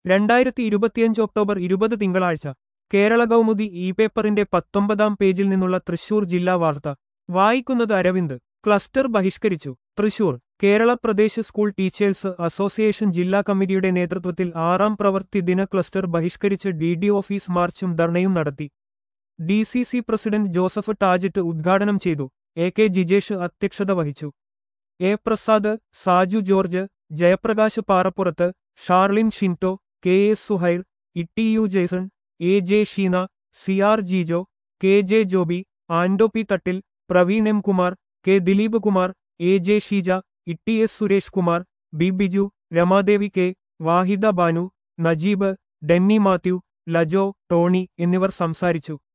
രണ്ടായിരത്തി ഇരുപത്തിയഞ്ച് ഒക്ടോബർ ഇരുപത് തിങ്കളാഴ്ച കേരള കൗമുദി ഇ പേപ്പറിന്റെ പത്തൊമ്പതാം പേജിൽ നിന്നുള്ള തൃശൂർ ജില്ലാ വാർത്ത വായിക്കുന്നത് അരവിന്ദ് ക്ലസ്റ്റർ ബഹിഷ്കരിച്ചു Thrissur Kerala Pradesh school teachers association ജില്ലാ കമ്മിറ്റിയുടെ നേതൃത്വത്തിൽ ആറാം പ്രവൃത്തി ദിന ക്ലസ്റ്റർ ബഹിഷ്കരിച്ച് ഡി ഡി ഓഫീസ് മാർച്ചും ധർണയും നടത്തി D C C president Joseph Tajet ഉദ്ഘാടനം ചെയ്തു എ കെ ജിജേഷ് അധ്യക്ഷത വഹിച്ചു A Prasad Saju George Jayaprakash Parappurath Sharlin Shinto K S Suhair Itty U Jaison A J Sheena C R Jijo K J Joby Ando P Thattil Praveen M Kumar K Dileep Kumar A J Sheeja Itty S Suresh Kumar B Biju Ramadevi K Vahida Banu Najeeb Denny Mathew Lajo Tony എന്നിവർ സംസാരിച്ചു